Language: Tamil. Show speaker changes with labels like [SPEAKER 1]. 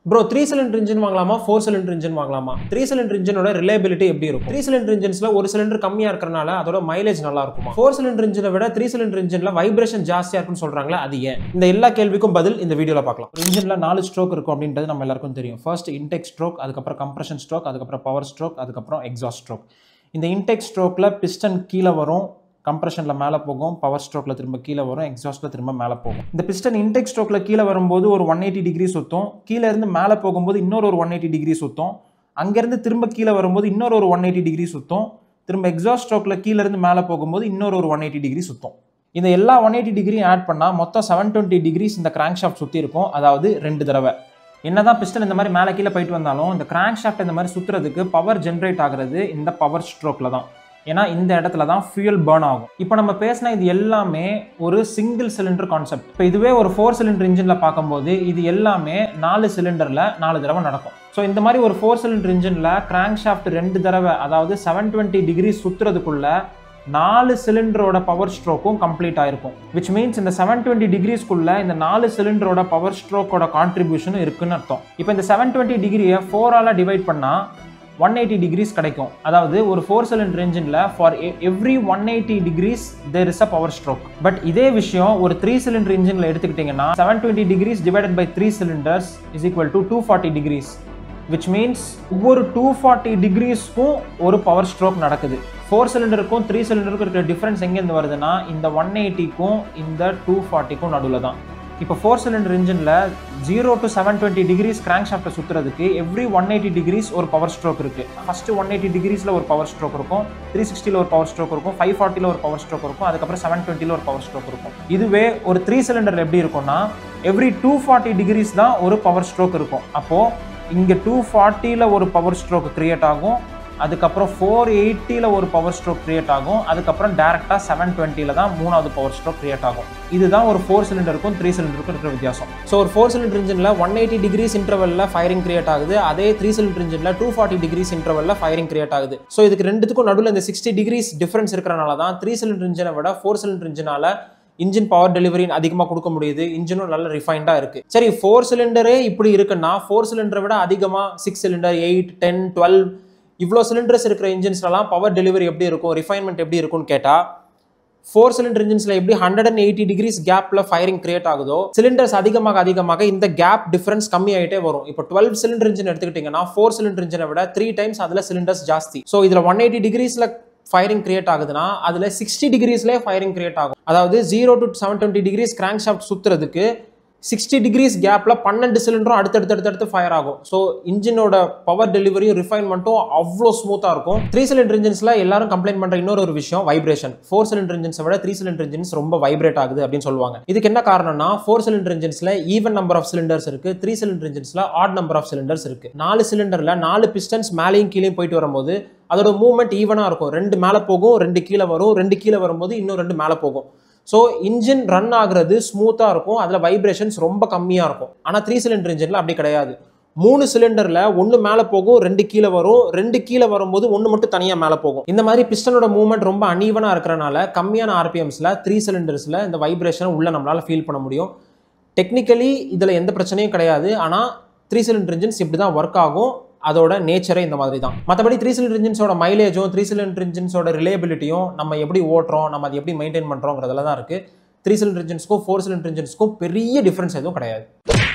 [SPEAKER 1] ப்ரோ த்ரீ சிலிண்டர் இன்ஜின் வாங்கலாமா ஃபோர் சிலிண்டர் இன்ஜின் வாங்கலாமா த்ரீ சிலிண்டர் இன்ஜினோட ரிலேபிலிட்டி எப்படி இருக்கும் த்ரீ சிலிண்டர் இன்ஜின்ஸ்ல ஒரு சிலிண்டர் கம்மியா இருக்கறனால அதோட மைலேஜ் நல்லா இருக்குமா ஃபோர் சிலிண்டர் இன்ஜினை விட த்ரீ சிலிண்டர் இன்ஜின்ல வைப்ரேஷன் ஜாஸ்தியா இருக்குன்னு சொல்றாங்களே அது ஏன் இந்த எல்லா கேள்விக்கும் பதில் இந்த வீடியோல பார்க்கலாம் இன்ஜின்ல நாலு ஸ்ட்ரோக் இருக்கும் அப்படின்றது நம்ம எல்லாருக்கும் தெரியும் ஃபர்ஸ்ட் இன்டெக் ஸ்ட்ரோக் அதுக்கப்புறம் கம்ப்ரஷன் ஸ்ட்ரோக் அதுக்கப்புறம் பவர் ஸ்ட்ரோக் அதுக்கப்புறம் எக்ஸாஸ்ட் ஸ்ட்ரோக் இந்த இன்டெக் ஸ்ட்ரோக்ல பிஸ்டன் கீழே வரும் கம்ப்ரஷனில் மேலே போகும் பவர் ஸ்ட்ரோக்கில் திரும்ப கீழே வரும் எக்ஸாஸ்ட்டில் திரும்ப மேலே போகும் இந்த பிஸ்டன் இன்டெக் ஸ்ட்ரோக்கில் கீழே வரும்போது ஒரு ஒன் எயிட்டி டிகிரி சுற்றும் கீழே இருந்து மேலே போகும்போது இன்னொரு ஒரு ஒன் எயிட்டி டிகிரி சுற்றும் அங்கேருந்து திரும்ப கீழே வரும்போது இன்னொரு ஒரு ஒன் எயிட்டி டிகிரி சுற்றும் திரும்ப எக்ஸாஸ்ட் ஸ்ட்ரோக்கில் கீழே இருந்து மேலே போகும்போது இன்னொரு ஒரு ஒன் எயிட்டி டிகிரி சுற்றும் இந்த எல்லா ஒன் எயிட்டி டிகிரியும் ஆட் பண்ணால் மொத்தம் செவன் டுவெண்ட்டி டிகிரிஸ் இந்த கிராங்க் ஷாஃப்ட் சுற்றி இருக்கும் அதாவது ரெண்டு தடவை என்னதான் பிஸ்டன் இந்த மாதிரி மேலே கீழே போயிட்டு வந்தாலும் இந்த கிராங்க் ஷாஃப்ட் இந்த மாதிரி சுற்றுறதுக்கு பவர் ஜென்ரேட் ஆகுறது இந்த பவர் ஸ்ட்ரோக்கில் தான் ஏன்னா இந்த இடத்துல தான் ஃபியூல் பேர்ன் ஆகும் இப்போ நம்ம பேசின இது எல்லாமே ஒரு சிங்கிள் சிலிண்டர் கான்செப்ட் இப்போ இதுவே ஒரு ஃபோர் சிலிண்டர் இன்ஜினில் பார்க்கும்போது இது எல்லாமே நாலு சிலிண்டரில் நாலு தடவை நடக்கும் ஸோ இந்த மாதிரி ஒரு ஃபோர் சிலிண்டர் இன்ஜினில் கிராங்க் ஷாஃப்ட் ரெண்டு தடவை அதாவது செவன் டுவெண்ட்டி டிகிரி சுற்றுறதுக்குள்ள நாலு சிலிண்டரோட பவர் ஸ்ட்ரோக்கும் கம்ப்ளீட் ஆயிருக்கும் விச் மீன்ஸ் இந்த செவன் டுவெண்ட்டி டிகிரிஸ்க்குள்ள இந்த நாலு சிலிண்டரோட பவர் ஸ்ட்ரோக்கோட கான்ட்ரிபியூஷனும் இருக்குன்னு அர்த்தம் இப்போ இந்த செவன் டுவெண்ட்டி டிகிரியை ஃபோரால் டிவைட் பண்ணால் ஒன் எயிட்டி டிகிரிஸ் கிடைக்கும் அதாவது ஒரு ஃபோர் சிலிண்டர் இன்ஜினில் for every one eighty degrees there is a power stroke but இதே விஷயம் ஒரு த்ரீ சிலிண்டர் இன்ஜினில் எடுத்துக்கிட்டிங்கன்னா seven twenty degrees divided by three cylinders is equal to two forty degrees which means ஒவ்வொரு டூ ஃபார்ட்டி டிகிரிஸ்க்கும் ஒரு பவர் ஸ்ட்ரோக் நடக்குது ஃபோர் சிலிண்டருக்கும் த்ரீ சிலிண்டருக்கும் இருக்கிற டிஃப்ரென்ஸ் எங்கேருந்து வருதுன்னா இந்த ஒன் எயிட்டிக்கும் இந்த டூ ஃபார்ட்டிக்கும் நடுவில் தான் இப்போ ஃபோர் சிலிண்டர் இன்ஜினில் zero to seven twenty degrees crank ஷாஃப்ட்டை சுற்றுறதுக்கு எவ்ரி ஒன் எயிட்டி டிகிரிஸ் ஒரு பவர் ஸ்ட்ரோக் இருக்குது ஃபஸ்ட்டு ஒன் எயிட்டி டிகிரிஸில் ஒரு பவர் ஸ்ட்ரோக் இருக்கும் த்ரீ சிக்ஸ்டியில் ஒரு பவர் ஸ்ட்ரோக் இருக்கும் ஃபைவ் ஃபார்ட்டியில் ஒரு பவர் ஸ்ட்ரோக் இருக்கும் அதுக்கப்புறம் செவன் டுவெண்ட்டியில் ஒரு பவர் ஸ்ட்ரோக் இருக்கும் இதுவே ஒரு த்ரீ சிலிண்டர் எப்படி இருக்கும்னா எவ்ரி டூ ஃபார்ட்டி டிகிரிஸ் தான் ஒரு பவர் ஸ்ட்ரோக் இருக்கும் அப்போது இங்கே டூ ஃபார்ட்டியில் ஒரு பவர் ஸ்ட்ரோக் க்ரியேட் ஆகும் அதுக்கப்புறம் ஃபோர் எயிட்டியில் ஒரு பவர் ஸ்ட்ரோக் க்ரியேட் ஆகும் அதுக்கப்புறம் டேரெக்டாக செவன் டுவெண்ட்டியில் தான் மூணாவது பவர் ஸ்ட்ரோக் க்ரியேட் ஆகும் இதுதான் ஒரு ஃபோர் சிலிண்டருக்கும் த்ரீ சிலிண்டருக்கும் இருக்கிற வித்தியாசம் ஸோ ஒரு ஃபோர் சிலிண்டர் இன்ஜினில் ஒன் எயிட்டி டிகிரிஸ் இன்டர்வலில் ஃபயரிங் கிரியேட் ஆகுது அதே த்ரீ சிலிண்டர் இன்ஜினில் டூ ஃபார்ட்டி டிகிரிஸ் இன்டர்வலில் ஃபயரிங் கிரியேட் ஆகுது ஸோ இதுக்கு ரெண்டுத்துக்கும் நடுவில் இந்த சிக்ஸ்டி டிகிரிஸ் டிஃபரன்ஸ் இருக்கிறனால தான் த்ரீ சிலிண்டர் இன்ஜினை விட ஃபோர் சிலிண்டர் இன்ஜினால இன்ஜின் பவர் டெலிவரி அதிகமாக கொடுக்க முடியுது இன்ஜினும் நல்ல ரிஃபைண்டாக இருக்குது சரி ஃபோர் சிலிண்டரே இப்படி இருக்குன்னா ஃபோர் சிலிண்டரை விட அதிகமாக six cylinder eight ten twelve இவ்வளோ சிலிண்டர்ஸ் இருக்கிற இன்ஜின்ஸ்லாம் பவர் டெலிவரி எப்படி இருக்கும் ரிஃபைன்மெண்ட் எப்படி இருக்கும்னு கேட்டால் ஃபோர் சிலிண்டர் இன்ஜின்ஸ்ல எப்படி ஹண்ட்ரட் அண்ட் எயிட்டி டிகிரிஸ் கேப்ல ஃபயரிங் கிரியேட் ஆகுதோ சிலிண்டர்ஸ் அதிகமாக அதிகமாக இந்த கேப் டிஃபரன்ஸ் கம்மி ஆகிட்டே வரும் இப்போ டுவெல் சிலிண்டர் இன்ஜின் எடுத்துக்கிட்டிங்கன்னா ஃபோர் சிலிண்டர் இன்ஜினை விட த்ரீ டைம்ஸ் அதில் சிலிண்டர்ஸ் ஜாஸ்தி ஸோ இதில் ஒன் எயிட்டி டிகிரிஸில் ஃபயரிங் கிரியேட் ஆகுதுன்னா அதில் சிக்ஸ்டி டிகிரிஸ்லேயே ஃபயரிங் கிரியேட் ஆகும் அதாவது zero to seven twenty degrees crankshaft சுற்றுறதுக்கு சிக்ஸ்டி டிகிரிஸ் கேப்பில் பன்னெண்டு சிலிண்டரும் அடுத்தடுத்து அடுத்தடுத்து ஃபயர் ஆகும் ஸோ இன்ஜினோட பவர் டெலிவரியும் ரிஃபைன்மெண்ட்டும் அவ்வளோ ஸ்மூத்தாக இருக்கும் த்ரீ சிலிண்டர் இன்ஜின்ஸில் எல்லாரும் கம்ப்ளைண்ட் பண்ணுற இன்னொரு ஒரு விஷயம் வைப்ரேஷன் ஃபோர் சிலிண்டர் இன்ஜின்ஸை விட த்ரீ சிலிண்டர் இன்ஜின்ஸ் ரொம்ப வைப்ரேட் ஆகுது அப்படின்னு சொல்லுவாங்க இதுக்கு என்ன காரணம்னா ஃபோர் சிலிண்டர் இன்ஜின்ஸில் ஈவன் நம்பர் ஆஃப் சிலிண்டர்ஸ் இருக்கு த்ரீ சிலிண்டர் இன்ஜின்ஸில் ஆட் நம்பர் ஆஃப் சிலிண்டர்ஸ் இருக்கு நாலு சிலிண்டரில் நாலு பிஸ்டன்ஸ் மேலேயும் கீழேயும் போயிட்டு வரும்போது அதோட மூவ்மெண்ட் ஈவனாக இருக்கும் ரெண்டு மேலே போகும் ரெண்டு கீழே வரும் ரெண்டு கீழே வரும்போது இன்னும் ரெண்டு மேலே போகும் ஸோ இன்ஜின் ரன் ஆகுறது ஸ்மூத்தாக இருக்கும் அதில் வைப்ரேஷன்ஸ் ரொம்ப கம்மியாக இருக்கும் ஆனால் த்ரீ சிலிண்டர் இன்ஜினில் அப்படி கிடையாது மூணு சிலிண்டரில் ஒன்று மேலே போகும் ரெண்டு கீழே வரும் ரெண்டு கீழே வரும்போது ஒன்று மட்டும் தனியாக மேலே போகும் இந்த மாதிரி பிஸ்டனோட மூவ்மெண்ட் ரொம்ப அனீவனாக இருக்கிறனால கம்மியான ஆர்பிஎம்ஸில் த்ரீ சிலிண்டர்ஸில் இந்த வைப்ரேஷனை உள்ள நம்மளால் ஃபீல் பண்ண முடியும் டெக்னிக்கலி இதில் எந்த பிரச்சனையும் கிடையாது ஆனால் த்ரீ சிலிண்டர் இன்ஜின்ஸ் இப்படி தான் ஒர்க் ஆகும் அதோட நேச்சரே இந்த மாதிரி தான் மற்றபடி த்ரீ சிலிண்டர் இன்ஜின்ஸோட மைலேஜும் த்ரீ சிலிண்டர் இன்ஜின்ஸோட ரிலேபிலிட்டியும் நம்ம எப்படி ஓட்டுறோம் நம்ம அதை எப்படி மெயின்டைன் பண்ணுறோங்கிறதுல தான் இருக்குது த்ரீ சிலிண்டர் இன்ஜின்ஸ்க்கும் ஃபோர் சிலிண்டர் இன்ஜின்ஸ்க்கும் பெரிய டிஃப்ரென்ஸ் எதுவும் கிடையாது